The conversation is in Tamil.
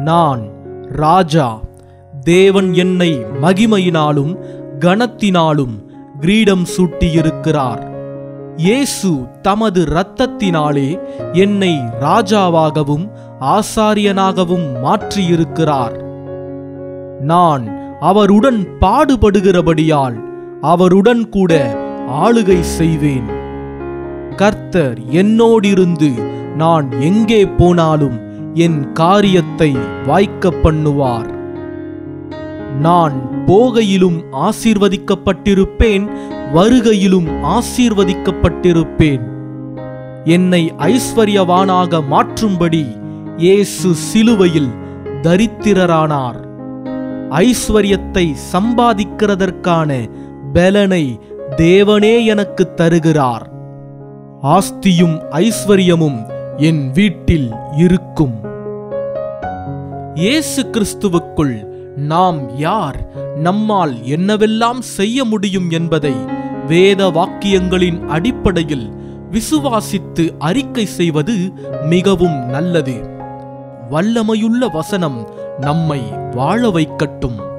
நான் ராஜா தேவன் என்னை மகிமையினாலும் கனத்தினாலும் கிரீடம் சூட்டியிருக்கிறார் இயேசு தமது இரத்தத்தினாலே என்னை ராஜாவாகவும் ஆசாரியனாகவும் மாற்றியிருக்கிறார் நான் அவருடன் பாடுபடுகிறபடியால் அவருடன் கூட ஆளுகை செய்வேன் கர்த்தர் என்னோடிருந்து நான் எங்கே போனாலும் என் காரியத்தை வாய்க்க பண்ணுவார் நான் போகையிலும் ஆசீர்வதிக்கப்பட்டிருப்பேன் வருகையிலும் ஆசீர்வதிக்கப்பட்டிருப்பேன் என்னை ஐஸ்வர்யவானாக மாற்றும்படி இயேசு சிலுவையில் தரித்திரரானார் ஐஸ்வர்யத்தை சம்பாதிக்கிறதற்கான பலனை தேவனே எனக்கு தருகிறார் ஆஸ்தியும் ஐஸ்வர்யமும் என் வீட்டில் இருக்கும் இயேசு கிறிஸ்துவுக்குள் நாம் யார் நம்மால் என்னவெல்லாம் செய்ய முடியும் என்பதை வேத வாக்கியங்களின் அடிப்படையில் விசுவாசித்து அறிக்கை செய்வது மிகவும் நல்லது வல்லமையுள்ள வசனம் நம்மை வாழ வைக்கட்டும்